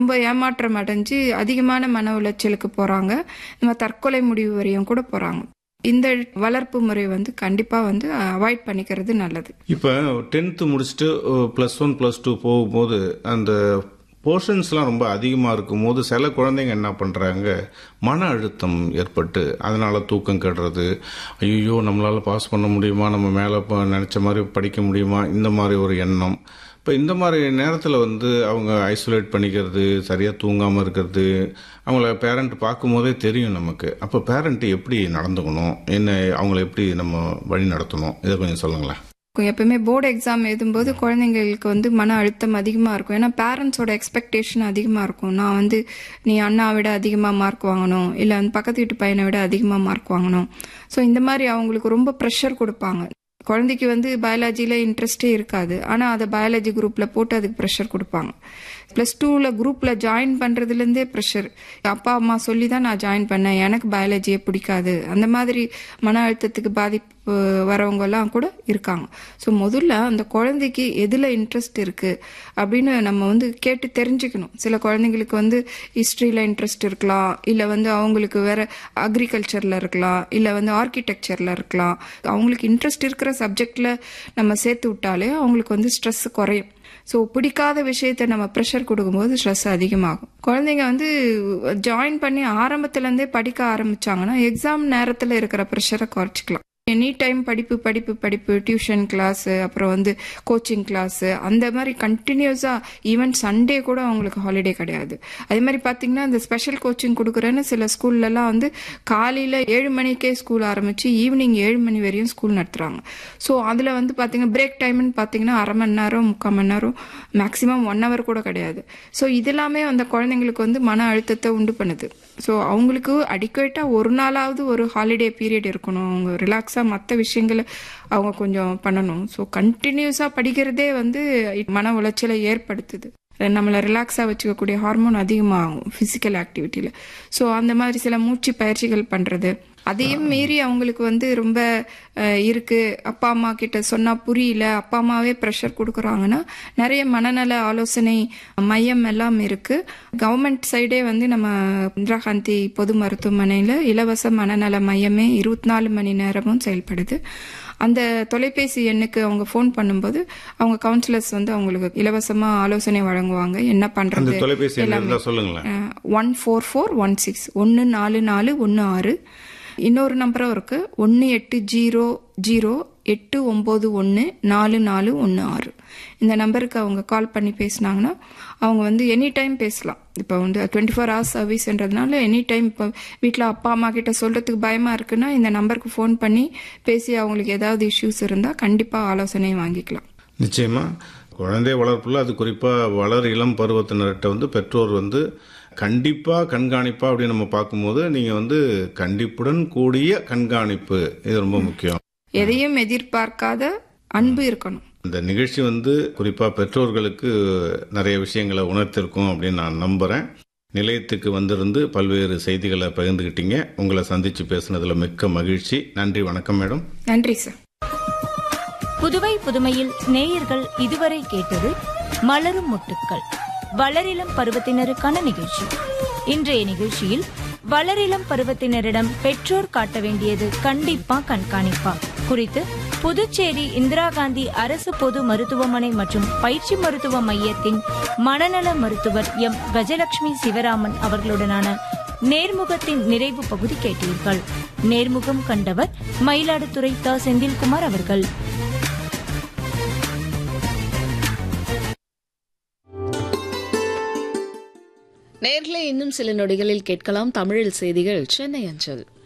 ரொம்ப ஏமாற்றம் அடைஞ்சு அதிகமான மன உளைச்சலுக்கு போறாங்க நம்ம தற்கொலை முடிவு வரையும் கூட போறாங்க இந்த வளர்ப்பு முறை வந்து கண்டிப்பா வந்து அவாய்ட் பண்ணிக்கிறது நல்லது இப்போ டென்த்து முடிச்சுட்டு ப்ளஸ் ஒன் ப்ளஸ் டூ போகும்போது அந்த போர்ஷன்ஸ்லாம் ரொம்ப அதிகமாக இருக்கும்போது சில குழந்தைங்க என்ன பண்ணுறாங்க மன அழுத்தம் ஏற்பட்டு அதனால் தூக்கம் கெடுறது ஐயோ நம்மளால் பாஸ் பண்ண முடியுமா நம்ம மேலே நினச்ச மாதிரி படிக்க முடியுமா இந்த மாதிரி ஒரு எண்ணம் இப்போ இந்த மாதிரி நேரத்தில் வந்து அவங்க ஐசோலேட் பண்ணிக்கிறது சரியாக தூங்காமல் இருக்கிறது அவங்கள பேரண்ட் பார்க்கும்போதே தெரியும் நமக்கு அப்போ பேரண்ட் எப்படி நடந்துக்கணும் என்ன அவங்கள எப்படி நம்ம வழி நடத்தணும் இதை கொஞ்சம் சொல்லுங்களேன் எப்பவுமே போர்டு எக்ஸாம் எழுதும்போது குழந்தைங்களுக்கு வந்து மன அழுத்தம் அதிகமாக இருக்கும் ஏன்னா பேரண்ட்ஸோட எக்ஸ்பெக்டேஷன் அதிகமாக இருக்கும் நான் வந்து நீ அண்ணா விட அதிகமாக மார்க் வாங்கணும் இல்லை வந்து பக்கத்து வீட்டு பையனை விட அதிகமாக மார்க் வாங்கணும் ஸோ இந்த மாதிரி அவங்களுக்கு ரொம்ப ப்ரெஷர் கொடுப்பாங்க குழந்தைக்கு வந்து பயாலஜியில் இன்ட்ரெஸ்டே இருக்காது ஆனால் அதை பயாலஜி குரூப்பில் போட்டு அதுக்கு ப்ரெஷர் கொடுப்பாங்க ப்ளஸ் டூவில் குரூப்பில் ஜாயின் பண்ணுறதுலேருந்தே ப்ரெஷர் அப்பா அம்மா சொல்லி தான் நான் ஜாயின் பண்ணேன் எனக்கு பயாலஜியே பிடிக்காது அந்த மாதிரி மன அழுத்தத்துக்கு பாதிப்பு வரவங்கெல்லாம் கூட இருக்காங்க ஸோ முதல்ல அந்த குழந்தைக்கு எதில் இன்ட்ரெஸ்ட் இருக்குது அப்படின்னு நம்ம வந்து கேட்டு தெரிஞ்சுக்கணும் சில குழந்தைங்களுக்கு வந்து ஹிஸ்ட்ரியில் இன்ட்ரெஸ்ட் இருக்கலாம் இல்லை வந்து அவங்களுக்கு வேற அக்ரிகல்ச்சரில் இருக்கலாம் இல்லை வந்து ஆர்கிடெக்சரில் இருக்கலாம் அவங்களுக்கு இன்ட்ரெஸ்ட் இருக்கிற சப்ஜெக்டில் நம்ம சேர்த்து விட்டாலே அவங்களுக்கு வந்து ஸ்ட்ரெஸ் குறையும் ஸோ பிடிக்காத விஷயத்த நம்ம ப்ரெஷர் கொடுக்கும்போது ஸ்ட்ரெஸ் அதிகமாகும் குழந்தைங்க வந்து ஜாயின் பண்ணி ஆரம்பத்துலேருந்தே படிக்க ஆரம்பிச்சாங்கன்னா எக்ஸாம் நேரத்தில் இருக்கிற ப்ரெஷரை குறைச்சிக்கலாம் எனி டைம் படிப்பு படிப்பு படிப்பு டியூஷன் கிளாஸ் அப்புறம் வந்து கோச்சிங் கிளாஸ் அந்த மாதிரி கண்டினியூஸா ஈவன் சண்டே கூட அவங்களுக்கு ஹாலிடே கிடையாது அதே மாதிரி பாத்தீங்கன்னா இந்த ஸ்பெஷல் கோச்சிங் கொடுக்குறேன்னு சில ஸ்கூல்லலாம் வந்து காலையில ஏழு மணிக்கே ஸ்கூல் ஆரம்பிச்சு ஈவினிங் ஏழு மணி வரையும் ஸ்கூல் நடத்துறாங்க ஸோ அதுல வந்து பாத்தீங்கன்னா பிரேக் டைம்னு பாத்தீங்கன்னா அரை மணி நேரம் முக்கால் மணி நேரம் மேக்சிமம் ஒன் ஹவர் கூட கிடையாது ஸோ இதெல்லாமே அந்த குழந்தைங்களுக்கு வந்து மன அழுத்தத்தை உண்டு பண்ணுது ஸோ அவங்களுக்கு அடிக்கேட்டா ஒரு நாளாவது ஒரு ஹாலிடே பீரியட் இருக்கணும் அவங்க ரிலாக்ஸாக மற்ற விஷயங்களை அவங்க கொஞ்சம் பண்ணணும் ஸோ கண்டினியூஸாக படிக்கிறதே வந்து மன உளைச்சலை ஏற்படுத்துது நம்மளை ரிலாக்ஸாக வச்சுக்கக்கூடிய ஹார்மோன் அதிகமாகும் ஃபிசிக்கல் ஆக்டிவிட்டியில் ஸோ அந்த மாதிரி சில மூச்சு பயிற்சிகள் பண்ணுறது அதையும் மீறி அவங்களுக்கு வந்து ரொம்ப இருக்கு அப்பா அம்மா கிட்ட சொன்னா புரியல அப்பா அம்மாவே ப்ரெஷர் கொடுக்குறாங்கன்னா நிறைய மனநல ஆலோசனை மையம் எல்லாம் இருக்கு கவர்மெண்ட் சைடே வந்து நம்ம இந்திரா காந்தி பொது மருத்துவமனையில இலவச மனநல மையமே இருபத்தி நாலு மணி நேரமும் செயல்படுது அந்த தொலைபேசி எண்ணுக்கு அவங்க ஃபோன் பண்ணும்போது அவங்க கவுன்சிலர்ஸ் வந்து அவங்களுக்கு இலவசமா ஆலோசனை வழங்குவாங்க என்ன பண்றது தொலைபேசி சொல்லுங்களேன் one four four one six ஒன்னு நாலு நாலு ஒன்னு ஆறு இன்னொரு நம்பரும் இருக்கு ஒன்று எட்டு ஜீரோ ஜீரோ எட்டு ஒம்பது ஒன்று நாலு நாலு ஒன்று ஆறு இந்த நம்பருக்கு அவங்க கால் பண்ணி பேசினாங்கன்னா அவங்க வந்து எனி டைம் பேசலாம் இப்போ வந்து டுவெண்ட்டி ஃபோர் ஹவர்ஸ் சர்வீஸ்ன்றதுனால எனி டைம் இப்போ வீட்டில் அப்பா அம்மா கிட்ட சொல்றதுக்கு பயமா இருக்குன்னா இந்த நம்பருக்கு ஃபோன் பண்ணி பேசி அவங்களுக்கு ஏதாவது இஷ்யூஸ் இருந்தால் கண்டிப்பாக ஆலோசனை வாங்கிக்கலாம் நிச்சயமா குழந்தை வளர்ப்புல அது குறிப்பாக வளர் இளம் பருவத்தினர்கிட்ட வந்து பெற்றோர் வந்து கண்டிப்பாக கண்காணிப்பா அப்படின்னு நம்ம பார்க்கும்போது நீங்கள் வந்து கண்டிப்புடன் கூடிய கண்காணிப்பு இது ரொம்ப முக்கியம் எதையும் எதிர்பார்க்காத அன்பு இருக்கணும் இந்த நிகழ்ச்சி வந்து குறிப்பாக பெற்றோர்களுக்கு நிறைய விஷயங்களை உணர்த்திருக்கும் அப்படின்னு நான் நம்புகிறேன் நிலையத்துக்கு வந்திருந்து பல்வேறு செய்திகளை பகிர்ந்துக்கிட்டீங்க உங்களை சந்திச்சு பேசுனதுல மிக்க மகிழ்ச்சி நன்றி வணக்கம் மேடம் நன்றி சார் புதுவை புதுமையில் நேயர்கள் இதுவரை கேட்டது மலரும் முட்டுக்கள் வளரிளம் பருவத்தினருக்கான நிகழ்ச்சி இன்றைய நிகழ்ச்சியில் வளரிளம் பருவத்தினரிடம் பெற்றோர் காட்ட வேண்டியது கண்டிப்பா கண்காணிப்பா குறித்து புதுச்சேரி இந்திரா காந்தி அரசு பொது மருத்துவமனை மற்றும் பயிற்சி மருத்துவ மையத்தின் மனநல மருத்துவர் எம் கஜலட்சுமி சிவராமன் அவர்களுடனான நேர்முகத்தின் நிறைவு பகுதி கேட்டீர்கள் நேர்முகம் கண்டவர் மயிலாடுதுறை த செந்தில்குமார் அவர்கள் நேர்களை இன்னும் சில நொடிகளில் கேட்கலாம் தமிழில் செய்திகள் சென்னை அஞ்சல்